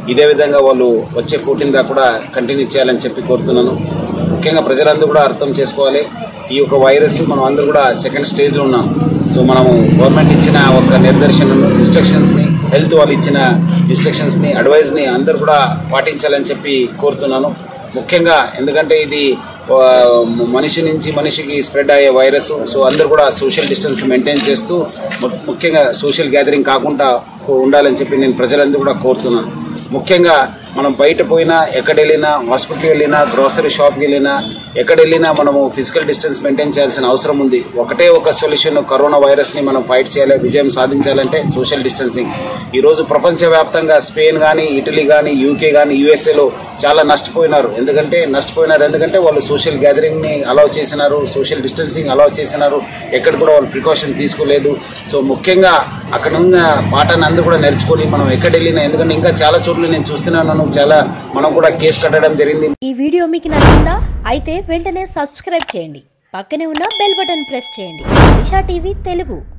ఇదే విధంగా వాళ్ళు వచ్చే ఫోర్టీన్ దాకా కూడా కంటిన్యూ చేయాలని చెప్పి కోరుతున్నాను ముఖ్యంగా ప్రజలందరూ కూడా అర్థం చేసుకోవాలి ఈ యొక్క వైరస్ మనం అందరూ కూడా సెకండ్ స్టేజ్లో ఉన్నాం సో మనము గవర్నమెంట్ ఇచ్చిన ఒక నిర్దేశనను ఇన్స్ట్రక్షన్స్ని హెల్త్ వాళ్ళు ఇచ్చిన ఇన్స్ట్రక్షన్స్ని అడ్వైజ్ని అందరూ కూడా పాటించాలని చెప్పి కోరుతున్నాను ముఖ్యంగా ఎందుకంటే ఇది ఆ, మనిషి నుంచి మనిషికి స్ప్రెడ్ అయ్యే వైరస్ సో అందరూ కూడా సోషల్ డిస్టెన్స్ మెయింటైన్ చేస్తూ ము- ముఖ్యంగా సోషల్ గ్యాదరింగ్ కాకుండా ఉండాలని చెప్పి నేను ప్రజలందరూ కూడా కోరుతున్నాను ముఖ్యంగా మనం బయట పోయినా ఎక్కడ వెళ్ళినా హాస్పిటల్కి వెళ్ళినా గ్రోసరీ షాప్కి వెళ్ళినా ఎక్కడ వెళ్ళినా మనము ఫిజికల్ డిస్టెన్స్ మెయింటైన్ చేయాల్సిన అవసరం ఉంది ఒకటే ఒక సొల్యూషన్ కరోనా వైరస్ని మనం ఫైట్ చేయాలి విజయం సాధించాలంటే సోషల్ డిస్టెన్సింగ్ ఈరోజు ప్రపంచవ్యాప్తంగా స్పెయిన్ కానీ ఇటలీ కానీ యూకే కానీ యూఎస్ఏలో చాలా నష్టపోయినారు ఎందుకంటే నష్టపోయినారు ఎందుకంటే వాళ్ళు సోషల్ గ్యాదరింగ్ని అలౌ చేసినారు సోషల్ డిస్టెన్సింగ్ అలౌ చేసినారు ఎక్కడ కూడా వాళ్ళు ప్రికాషన్ తీసుకోలేదు సో ముఖ్యంగా అక్కడ ఉన్న పాఠాన్ని అందరూ కూడా నేర్చుకొని మనం ఎక్కడ వెళ్ళినా ఎందుకంటే ఇంకా చాలా చోట్ల నేను చూస్తున్నాను చాలా మనం కూడా కేసు కట్టడం జరిగింది ఈ వీడియో మీకు నచ్చిందా అయితే వెంటనే సబ్స్క్రైబ్ చేయండి పక్కనే ఉన్న బెల్ బటన్ ప్రెస్ చేయండి దిశా టీవీ తెలుగు